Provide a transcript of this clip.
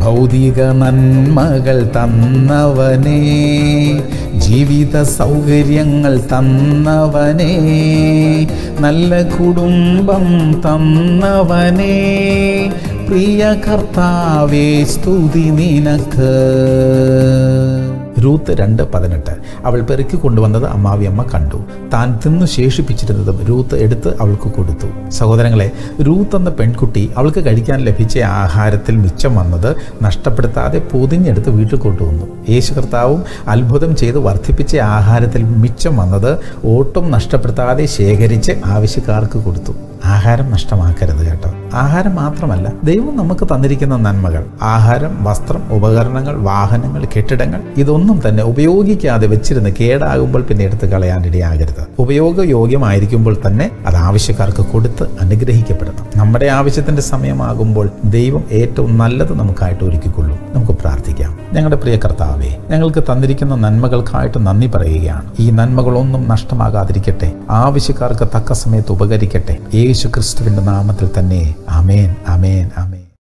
ഭൗതിക നന്മകൾ തന്നവനേ ജീവിത സൗകര്യങ്ങൾ തന്നവനേ നല്ല കുടുംബം തന്നവനേ പ്രിയ കർത്താവേ സ്തുതി നിനക്ക് രൂത്ത് രണ്ട് പതിനെട്ട് അവൾ പെറുക്കി കൊണ്ടുവന്നത് അമ്മാവിയമ്മ കണ്ടു താൻ തിന്നു ശേഷിപ്പിച്ചിരുന്നതും രൂത്ത് എടുത്ത് അവൾക്ക് കൊടുത്തു സഹോദരങ്ങളെ രൂത്ത് എന്ന പെൺകുട്ടി അവൾക്ക് കഴിക്കാൻ ലഭിച്ച ആഹാരത്തിൽ മിച്ചം വന്നത് നഷ്ടപ്പെടുത്താതെ പൊതിഞ്ഞെടുത്ത് വീട്ടിൽ കൊണ്ടുവന്നു യേശു കർത്താവും അത്ഭുതം ചെയ്ത് വർദ്ധിപ്പിച്ച ആഹാരത്തിൽ മിച്ചം വന്നത് ഒട്ടും നഷ്ടപ്പെടുത്താതെ ശേഖരിച്ച് ആവശ്യക്കാർക്ക് കൊടുത്തു ആഹാരം നഷ്ടമാക്കരുത് കേട്ടോ ആഹാരം മാത്രമല്ല ദൈവം നമുക്ക് തന്നിരിക്കുന്ന നന്മകൾ ആഹാരം വസ്ത്രം ഉപകരണങ്ങൾ വാഹനങ്ങൾ കെട്ടിടങ്ങൾ ഇതൊന്നും തന്നെ ഉപയോഗിക്കാതെ വെച്ചിരുന്ന് കേടാകുമ്പോൾ പിന്നെ എടുത്ത് കളയാനിടയാകരുത് ഉപയോഗയോഗ്യമായിരിക്കുമ്പോൾ തന്നെ അത് ആവശ്യക്കാർക്ക് കൊടുത്ത് അനുഗ്രഹിക്കപ്പെടണം നമ്മുടെ ആവശ്യത്തിന്റെ സമയമാകുമ്പോൾ ദൈവം ഏറ്റവും നല്ലത് നമുക്കായിട്ട് ഒരുക്കിക്കൊള്ളും നമുക്ക് പ്രാർത്ഥിക്കാം ഞങ്ങളുടെ പ്രിയ കർത്താവേ ഞങ്ങൾക്ക് തന്നിരിക്കുന്ന നന്മകൾക്കായിട്ട് നന്ദി പറയുകയാണ് ഈ നന്മകളൊന്നും നഷ്ടമാകാതിരിക്കട്ടെ ആവശ്യക്കാർക്ക് തക്ക സമയത്ത് ഉപകരിക്കട്ടെ യേശു ക്രിസ്തുവിന്റെ നാമത്തിൽ തന്നെ അമേൻ അമേൻ അമേൻ